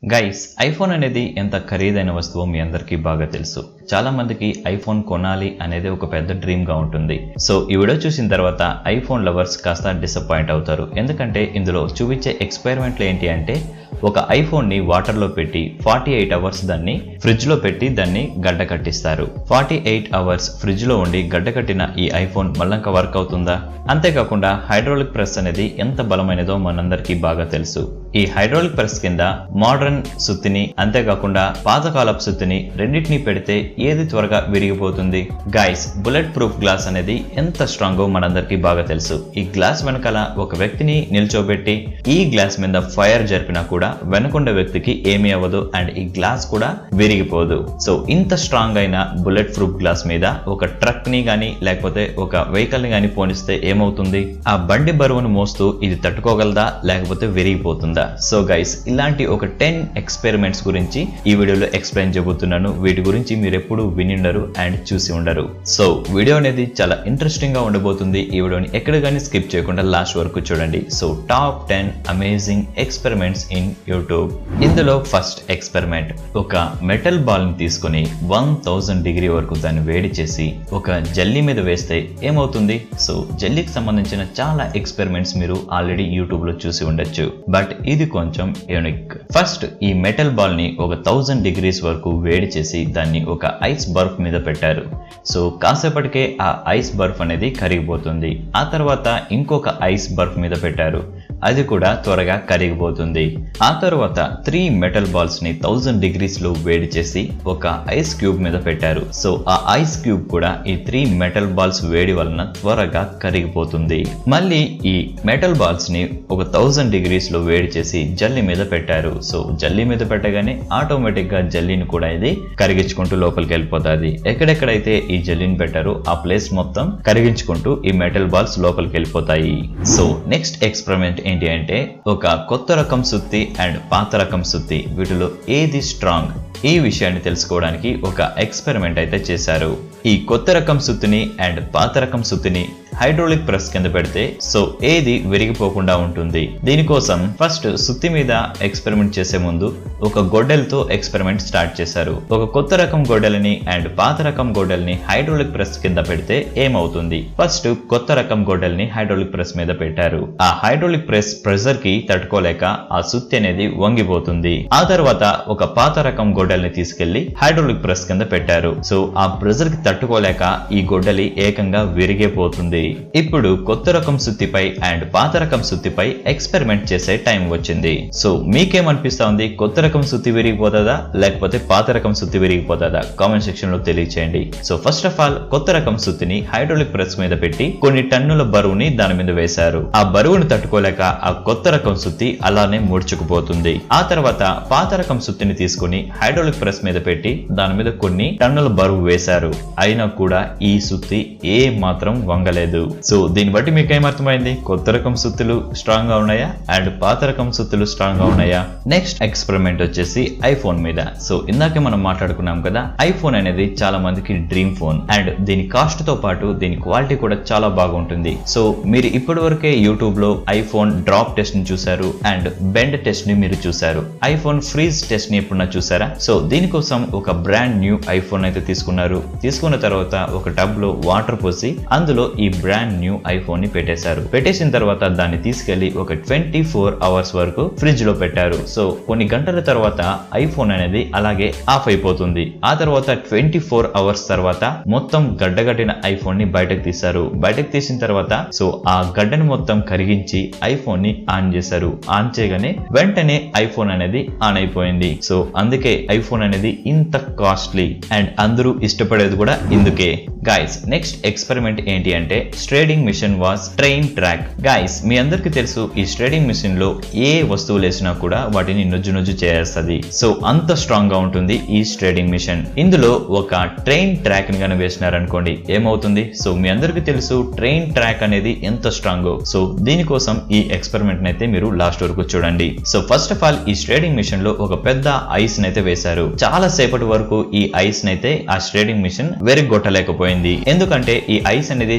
guys iPhone అనేది ఎంత ఖరీదైన వస్తువో మీ అందరికీ బాగా తెలుసు చాలా మందికి ఐఫోన్ కొనాలి అనేది ఒక పెద్ద డ్రీమ్ గా ఉంటుంది సో ఈ వీడియో చూసిన తర్వాత ఐఫోన్ లవర్స్ కాస్త డిసప్పాయింట్ అవుతారు ఎందుకంటే ఇందులో చూపించే ఎక్స్పెరిమెంట్లు ఏంటి అంటే ఒక ఐఫోన్ ని వాటర్ లో పెట్టి ఫార్టీ ఎయిట్ అవర్స్ దాన్ని ఫ్రిడ్జ్ లో పెట్టి దాన్ని గడ్డ కట్టిస్తారు ఫార్టీ ఎయిట్ అవర్స్ ఫ్రిడ్జ్ లో ఉండి గడ్డ కట్టిన ఈ ఐఫోన్ మళ్ళంక వర్క్ అవుతుందా అంతేకాకుండా హైడ్రాలిక్ ప్రెస్ అనేది ఎంత బలమైనదో మనందరికీ బాగా తెలుసు ఈ హైడ్రాలిక్ ప్రెస్ కింద మోడర్న్ సుత్తిని అంతేకాకుండా పాతకాలపు సుత్తిని రెండింటినీ పెడితే ఏది త్వరగా విరిగిపోతుంది గైస్ బుల్లెట్ ప్రూఫ్ గ్లాస్ అనేది ఎంత స్ట్రాంగో మనందరికీ బాగా తెలుసు ఈ గ్లాస్ వెనకాల ఒక వ్యక్తిని నిల్చోబెట్టి ఈ గ్లాస్ మీద ఫైర్ జరిపినా కూడా వెనకుండే వ్యక్తికి ఏమీ అవ్వదు అండ్ ఈ గ్లాస్ కూడా విరిగిపోదు సో ఇంత స్ట్రాంగ్ అయిన బుల్లెట్ ప్రూఫ్ గ్లాస్ మీద ఒక ట్రక్ ని గానీ లేకపోతే ఒక వెహికల్ ని గానీ పోనిస్తే ఏమవుతుంది ఆ బండి బరువును మోస్తూ ఇది తట్టుకోగలదా లేకపోతే విరిగిపోతుందా సో గైస్ ఇలాంటి ఒక టెన్ ఎక్స్పెరిమెంట్స్ గురించి ఈ వీడియోలో ఎక్స్ప్లెయిన్ చేయబోతున్నాను వీటి గురించి మీరు ఎప్పుడు విని ఉండరు అండ్ చూసి ఉండరు సో వీడియో అనేది చాలా ఇంట్రెస్టింగ్ గా ఉండబోతుంది ఈ వీడియోని ఎక్కడ కానీ స్కిప్ చేయకుండా లాస్ట్ వరకు చూడండి so top ten amazing experiments in YouTube ఇందులో ఫస్ట్ ఎక్స్పెరిమెంట్ ఒక మెటల్ బాల్ ని తీసుకొని వన్ థౌజండ్ డిగ్రీ వరకు దాన్ని వేడి చేసి ఒక జల్లీ మీద వేస్తే ఏమవుతుంది సో జల్లీకి సంబంధించిన చాలా ఎక్స్పెరిమెంట్స్ మీరు ఆల్రెడీ యూట్యూబ్ లో చూసి ఉండొచ్చు బట్ ఇది కొంచెం యూనిక్ ఫస్ట్ ఈ మెటల్ బాల్ ని ఒక థౌజండ్ డిగ్రీస్ వరకు వేడి చేసి దాన్ని ఒక ఐస్ బర్ఫ్ మీద పెట్టారు సో కాసేపటికే ఆ ఐస్ బర్ఫ్ అనేది కరిగిపోతుంది ఆ తర్వాత ఇంకొక ఐస్ బర్ఫ్ మీద పెట్టారు అది కూడా త్వరగా కరిగిపోతుంది ఆ తర్వాత త్రీ మెటల్ బాల్స్ ని థౌజండ్ డిగ్రీస్ లో వేడి చేసి ఒక ఐస్ క్యూబ్ మీద పెట్టారు సో ఆ ఐస్ క్యూబ్ కూడా ఈ త్రీ మెటల్ బాల్స్ వేడి వలన త్వరగా కరిగిపోతుంది మళ్ళీ ఈ మెటల్ బాల్స్ ని ఒక థౌజండ్ డిగ్రీస్ లో వేడి చేసి జల్లి మీద పెట్టారు సో జల్లి మీద పెట్టగానే ఆటోమేటిక్ గా జల్లిని కూడా ఇది కరిగించుకుంటూ లోపలికి వెళ్ళిపోతుంది ఎక్కడెక్కడైతే ఈ జల్లిని పెట్టారో ఆ ప్లేస్ మొత్తం కరిగించుకుంటూ ఈ మెటల్ బాల్స్ లోపలికి వెళ్ళిపోతాయి సో నెక్స్ట్ ఎక్స్పెరిమెంట్ ఏంటి అంటే ఒక కొత్త రకం సుత్తి అండ్ పాత రకం సుత్తి వీటిలో ఏది స్ట్రాంగ్ ఈ విషయాన్ని తెలుసుకోవడానికి ఒక ఎక్స్పెరిమెంట్ అయితే చేశారు ఈ కొత్త రకం సుత్తిని అండ్ పాత రకం సుత్తిని హైడ్రోలిక్ ప్రెస్ కింద పెడితే సో ఏది విరిగిపోకుండా ఉంటుంది దీనికోసం ఫస్ట్ సుత్తి మీద ఎక్స్పెరిమెంట్ చేసే ముందు ఒక గొడ్డలతో ఎక్స్పెరిమెంట్ స్టార్ట్ చేశారు ఒక కొత్త రకం గొడ్డలిని అండ్ పాత రకం గొడ్డలిని హైడ్రోలిక్ ప్రెస్ కింద పెడితే ఏమవుతుంది ఫస్ట్ కొత్త రకం గొడ్డలిని హైడ్రోలిక్ ప్రెస్ మీద పెట్టారు ఆ హైడ్రోలిక్ ప్రెస్ ప్రెషర్ కి తట్టుకోలేక ఆ సుత్తి అనేది వంగిపోతుంది ఆ తర్వాత ఒక పాత రకం గొడ్డలిని తీసుకెళ్లి హైడ్రోలిక్ ప్రెస్ కింద పెట్టారు సో ఆ ప్రెషర్ కి తట్టుకోలేక ఈ గొడ్డలి ఏకంగా విరిగిపోతుంది ఇప్పుడు కొత్త రకం సుత్తిపై అండ్ పాత రకం సుత్తిపై ఎక్స్పెరిమెంట్ చేసే టైం వచ్చింది సో మీకేమనిపిస్తా ఉంది కొత్త రకం సుత్తి విరిగిపోతుందా లేకపోతే పాత రకం సుత్తి విరిగిపోతుందా కామెంట్ సెక్షన్ లో తెలియచేయండి సో ఫస్ట్ ఆఫ్ ఆల్ కొత్త రకం సుత్తిని హైడ్రోలిక్ ప్రెస్ మీద పెట్టి కొన్ని టన్నుల బరువుని దాని మీద వేశారు ఆ బరువును తట్టుకోలేక ఆ కొత్త రకం సుత్తి అలానే ముడుచుకుపోతుంది ఆ తర్వాత పాత రకం సుత్తిని తీసుకుని హైడ్రోలిక్ ప్రెస్ మీద పెట్టి దాని మీద కొన్ని టన్నుల బరువు వేశారు అయినా కూడా ఈ సుత్తి ఏ మాత్రం వంగలేదు సో దీన్ని బట్టి మీకు ఏమర్థమైంది కొత్త రకం సుత్తులు స్ట్రాంగ్ గా ఉన్నాయా అండ్ పాత రకం సుత్తులు స్ట్రాంగ్ గా ఉన్నాయా నెక్స్ట్ ఎక్స్పెరిమెంట్ వచ్చేసి ఐఫోన్ మీద సో ఇందాకే మనం మాట్లాడుకున్నాం కదా ఐఫోన్ అనేది చాలా మందికి డ్రీమ్ ఫోన్ అండ్ దీని కాస్ట్ తో పాటు దీని క్వాలిటీ కూడా చాలా బాగుంటుంది సో మీరు ఇప్పటి వరకే యూట్యూబ్ లో ఐఫోన్ డ్రాప్ టెస్ట్ ని చూసారు అండ్ బెండ్ టెస్ట్ ని మీరు చూసారు ఐఫోన్ ఫ్రీజ్ టెస్ట్ ని ఎప్పుడన్నా చూసారా సో దీనికోసం ఒక బ్రాండ్ న్యూ ఐఫోన్ అయితే తీసుకున్నారు తీసుకున్న తర్వాత ఒక టబ్ లో వాటర్ పోసి అందులో ఈ బ్రాండ్ న్యూ ఐఫోన్ ని పెట్టేశారు పెట్టేసిన తర్వాత దాన్ని తీసుకెళ్లి ఒక ట్వంటీ ఫోర్ అవర్స్ వరకు ఫ్రిడ్జ్ లో పెట్టారు సో కొన్ని గంటల తర్వాత ఐఫోన్ అనేది అలాగే ఆఫ్ అయిపోతుంది ఆ తర్వాత ట్వంటీ ఫోర్ అవర్స్ తర్వాత మొత్తం గడ్డగట్టిన ఐఫోన్ ని బయటకు తీశారు బయటకు తీసిన తర్వాత సో ఆ గడ్డను మొత్తం కరిగించి ఐఫోన్ ని ఆన్ చేశారు ఆన్ చేయగానే వెంటనే ఐఫోన్ అనేది ఆన్ అయిపోయింది సో అందుకే ఐఫోన్ అనేది ఇంత కాస్ట్లీ అండ్ అందరూ ఇష్టపడేది కూడా ఇందుకే గాయస్ నెక్స్ట్ ఎక్స్పెరిమెంట్ ఏంటి అంటే shredding machine was train track guys మీ అందరికి తెలుసు ఈ స్ట్రేడింగ్ మిషన్ లో ఏ వస్తువులు వేసినా కూడా వాటిని నుజ్జు నుజ్జు చేస్తుంది సో అంత స్ట్రాంగ్ గా ఉంటుంది ఈ స్ట్రేడింగ్ మిషన్ ఇందులో ఒక ట్రైన్ ట్రాక్ ని కనుక వేసినారనుకోండి ఏమవుతుంది సో మీ అందరికి తెలుసు ట్రైన్ ట్రాక్ అనేది ఎంత స్ట్రాంగ్ సో దీనికోసం ఈ ఎక్స్పెరిమెంట్ అయితే మీరు లాస్ట్ వరకు చూడండి సో ఫస్ట్ ఆఫ్ ఆల్ ఈ స్ట్రేడింగ్ మిషన్ లో ఒక పెద్ద ఐస్ నైతే వేశారు చాలా సేపటి వరకు ఈ ఐస్ నైతే ఆ స్ట్రేడింగ్ మిషన్ వెరగొట్టలేకపోయింది ఎందుకంటే ఈ ఐస్ అనేది చాలా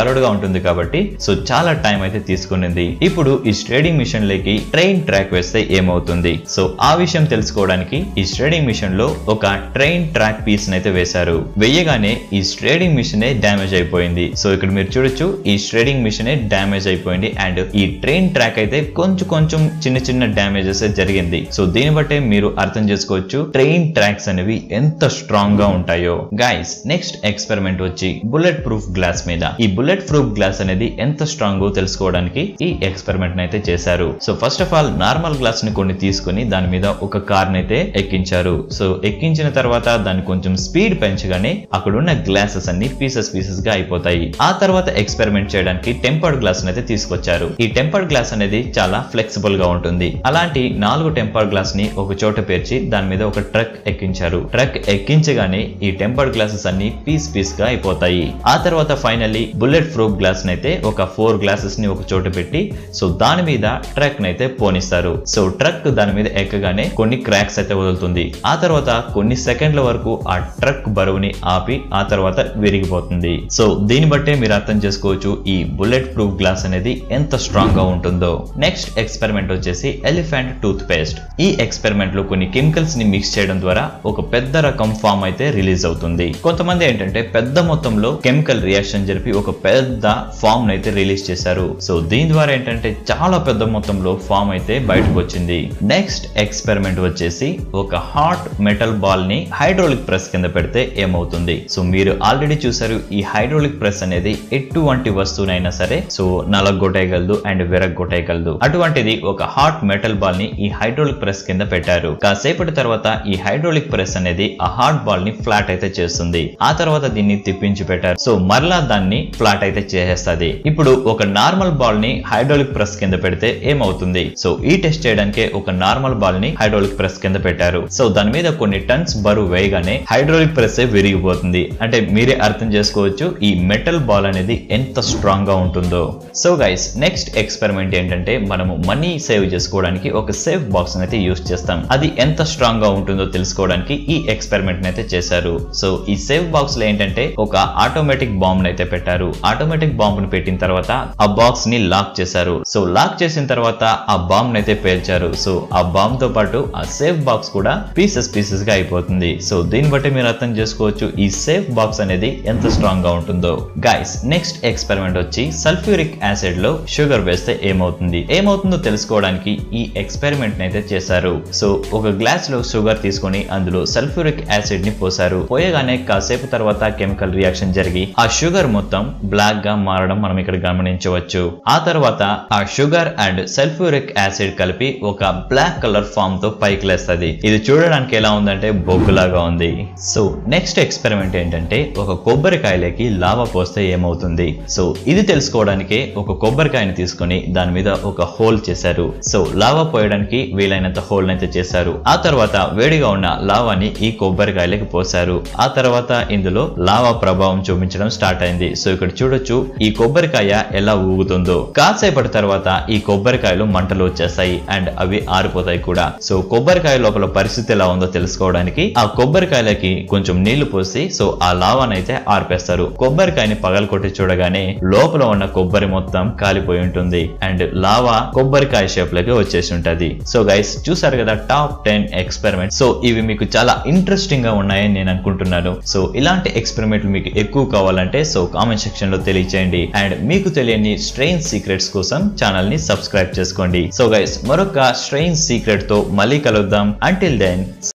జారుడుగా ఉంటుంది కాబట్టి సో చాలా టైం అయితే తీసుకునింది ఇప్పుడు ఈ స్ట్రేడింగ్ మిషన్ లోకి ట్రైన్ ట్రాక్ వేస్తే ఏమవుతుంది సో ఆ విషయం తెలుసుకోవడానికి ఈ స్ట్రేడింగ్ మిషన్ లో ఒక ట్రైన్ ట్రాక్ పీస్ అయితే వేశారు వేయగానే ఈ స్ట్రేడింగ్ మిషన్ డ్యామేజ్ అయిపోయింది సో ఇక్కడ మీరు చూడొచ్చు ఈ స్ట్రేడింగ్ మిషన్ డ్యామేజ్ అయిపోయింది అండ్ ఈ ట్రైన్ ట్రాక్ అయితే కొంచెం కొంచెం చిన్న చిన్న డ్యామేజెస్ జరిగింది సో దీన్ని బట్టే మీరు అర్థం చేసుకోవచ్చు ట్రైన్ ట్రాక్స్ అనేవి ఎంత స్ట్రాంగ్ గా ఉంటాయో గైస్ నెక్స్ట్ ఎక్స్పెరిమెంట్ వచ్చి బుల్లెట్ ప్రూఫ్ గ్లాస్ మీద ఈ బుల్లెట్ ప్రూఫ్ గ్లాస్ అనేది ఎంత స్ట్రాంగ్ తెలుసుకోవడానికి ఈ ఎక్స్పెరిమెంట్ అయితే చేశారు so first of all normal glass ని కొన్ని తీసుకుని దాని మీద ఒక కార్ అయితే ఎక్కించారు సో ఎక్కించిన తర్వాత దాన్ని కొంచెం స్పీడ్ పెంచగానే అక్కడ ఉన్న గ్లాసెస్ అన్ని పీసెస్ పీసెస్ గా అయిపోతాయి ఆ తర్వాత ఎక్స్పెరిమెంట్ చేయడానికి టెంపర్డ్ గ్లాస్ అయితే తీసుకొచ్చారు ఈ టెంపర్డ్ గ్లాస్ అనేది చాలా ఫ్లెక్సిబుల్ గా ఉంటుంది అలాంటి నాలుగు టెంపర్ గ్లాస్ ని ఒక చోట పేర్చి దాని మీద ఒక ట్రక్ ఎక్కించారు ట్రక్ ఎక్కించగానే ఈ టెంపర్డ్ గ్లాసెస్ అన్ని పీస్ పీస్ గా అయిపోతాయి ఆ తర్వాత ఫైనల్లీ బుల్లెట్ ప్రూఫ్ గ్లాస్ అయితే ఒక ఫోర్ గ్లాసెస్ ని ఒక చోట పెట్టి సో దాని మీద ట్రక్ అయితే పోనిస్తారు సో ట్రక్ దాని మీద ఎక్కగానే కొన్ని క్రాక్స్ అయితే వదులుతుంది ఆ తర్వాత కొన్ని సెకండ్ల వరకు ఆ ట్రక్ బరువుని ఆపి ఆ తర్వాత విరిగిపోతుంది సో దీన్ని బట్టే మీరు అర్థం చేసుకోవచ్చు ఈ బుల్లెట్ ప్రూఫ్ గ్లాస్ అనేది ఎంత స్ట్రాంగ్ గా ఉంటుందో నెక్స్ట్ ఎక్స్పెరిమెంట్ వచ్చేసి ఎలిఫెంట్ టూత్ పేస్ట్ ఈ ఎక్స్పెరిమెంట్ లో కొన్ని కెమికల్స్ ని మిక్స్ చేయడం ద్వారా ఒక పెద్ద రకం ఫామ్ అయితే రిలీజ్ అవుతుంది కొంతమంది ఏంటంటే పెద్ద మొత్తంలో కెమికల్ రియాక్షన్ జరిపి ఒక పెద్ద ఫామ్ అయితే రిలీజ్ చేశారు సో దీని ద్వారా ఏంటంటే చాలా పెద్ద మొత్తంలో ఫామ్ అయితే బయటకు వచ్చింది నెక్స్ట్ ఎక్స్పెరిమెంట్ వచ్చేసి ఒక హాట్ మెటల్ బాల్ ని హైడ్రోలిక్ ప్రెస్ కింద పెడితే ఏమవుతుంది సో మీరు ఆల్రెడీ చూసారు ఈ హైడ్రోలిక్ ప్రెస్ అనేది ఎటువంటి వస్తువునైనా సరే సో నలగొట్టేయగలదు అండ్ విరగొట్టేయగలదు అటువంటిది ఒక హాట్ మెటల్ బాల్ ని ఈ హైడ్రోలిక్ ప్రెస్ కింద పెట్టారు కాసేపటి తర్వాత ఈ హైడ్రోలిక్ ప్రెస్ అనేది ఆ హాట్ బాల్ ని ఫ్లాట్ అయితే చేస్తుంది ఆ తర్వాత దీన్ని తిప్పించి పెట్టారు సో మరలా దాన్ని ఫ్లాట్ అయితే చేసేస్తుంది ఇప్పుడు ఒక నార్మల్ బాల్ ని హైడ్రోలిక్ ప్రెస్ కింద పెడితే ఏమవుతుంది సో ఈ టెస్ట్ చేయడానికే ఒక నార్మల్ బాల్ ని హైడ్రోలిక్ ప్రెస్ కింద పెట్టారు సో దాని మీద కొన్ని టన్స్ బరువు వేయగానే హైడ్రోలిక్ ప్రెస్ విరిగిపోతుంది అంటే మీరే అర్థం చేసుకోవచ్చు ఈ మెటల్ బాల్ అనేది ఎంత స్ట్రాంగ్ గా ఉంటుందో సో గైస్ నెక్స్ట్ ఎక్స్పెరిమెంట్ ఏంటంటే మనము మనీ సేవ్ చేసుకోవడానికి ఒక సేఫ్ బాక్స్ అయితే యూస్ చేస్తాం అది ఎంత స్ట్రాంగ్ గా ఉంటుందో తెలుసుకోవడానికి ఈ ఎక్స్పెరిమెంట్ అయితే చేశారు సో ఈ సేఫ్ బాక్స్ లో ఏంటంటే ఒక ఆటోమేటిక్ బాంబ్ అయితే పెట్టారు ఆటోమేటిక్ బాంబ్ ని పెట్టిన తర్వాత ఆ బాక్స్ ని లాక్ చేశారు సో లాక్ చేసిన తర్వాత ఆ బాంబ్ అయితే పేల్చారు సో ఆ బాంబ్ తో పాటు ఆ సేఫ్ బాక్స్ కూడా పీసెస్ పీసెస్ గా అయిపోతుంది సో దీన్ని బట్టి మీరు అర్థం చేసుకోవచ్చు ఈ సేఫ్ బాక్స్ అనేది ఎంత స్ట్రాంగ్ గా ఉంటుందో గైస్ నెక్స్ట్ ఎక్స్పెరిమెంట్ వచ్చి సల్ఫ్యూరిక్ యాసిడ్ లో షుగర్ వేస్తే ఏమవుతుంది ఏమవుతుందో తెలుసుకోవడానికి ఈ ఎక్స్పెరిమెంట్ అయితే చేశారు సో ఒక గ్లాస్ లో షుగర్ తీసుకొని అందులో సల్ఫ్యూరిక్ యాసిడ్ ని పోసారు పోయగానే కాసేపు తర్వాత కెమికల్ రియాక్షన్ జరిగి ఆ షుగర్ మొత్తం బ్లాక్ గా మారడం మనం ఇక్కడ గమనించవచ్చు ఆ తర్వాత ఆ షుగర్ అండ్ సల్ఫ్యూరిక్ యాసిడ్ కలిపి ఒక బ్లాక్ కలర్ ఫామ్ తో పైకి లేస్తుంది ఇది చూడడానికి ఎలా ఉందంటే బొగ్గులాగా ఉంది సో నెక్స్ట్ ఎక్స్పెరిమెంట్ ఏంటంటే ఒక కొబ్బరికాయలకి లావా పోస్తే ఏమవుతుంది సో ఇది తెలుసుకోవడానికే ఒక కొబ్బరికాయని తీసుకొని దాని మీద ఒక హోల్ చేశారు సో లావా పోయడానికి వీలైనంత హోల్ అయితే చేశారు ఆ తర్వాత వేడిగా ఉన్న లావాని ఈ కొబ్బరికాయలకి పోశారు ఆ తర్వాత ఇందులో లావా ప్రభావం చూపించడం స్టార్ట్ అయింది సో ఇక్కడ చూడొచ్చు ఈ కొబ్బరికాయ ఎలా ఊగుతుందో కాసేపటి తర్వాత ఈ కొబ్బరికాయలు మంటలు వచ్చేస్తాయి అండ్ అవి ఆరిపోతాయి కూడా సో కొబ్బరికాయ లోపల పరిస్థితి ఎలా ఉందో తెలుసుకోవడానికి ఆ కొబ్బరికాయలకి కొంచెం నీళ్లు పోసి సో ఆ లావానైతే ఆర్పేస్తారు కొబ్బరికాయని పగలకొట్టి చూడగానే లోపల ఉన్న కొబ్బరి మొత్తం కాలిపోయి ఉంటుంది అండ్ లావా కొబ్బరికాయ షేప్ లోకి వచ్చేసి ఉంటది సో గైస్ చూసారు కదా టాప్ టెన్ ఎక్స్పెరిమెంట్ సో ఇవి మీకు చాలా ఇంట్రెస్టింగ్ గా ఉన్నాయని నేను అనుకుంటున్నాను సో ఇలాంటి ఎక్స్పెరిమెంట్లు మీకు ఎక్కువ కావాలంటే సో కామెంట్ సెక్షన్ లో తెలియచేయండి అండ్ మీకు తెలియని స్ట్రెయిన్ సీక్రెట్స్ కోసం ఛానల్ ని సబ్స్క్రైబ్ చేసుకోండి సో గైస్ మరొక స్ట్రెయిన్ సీక్రెట్ తో మళ్ళీ కలుద్దాం అంటిల్ దెన్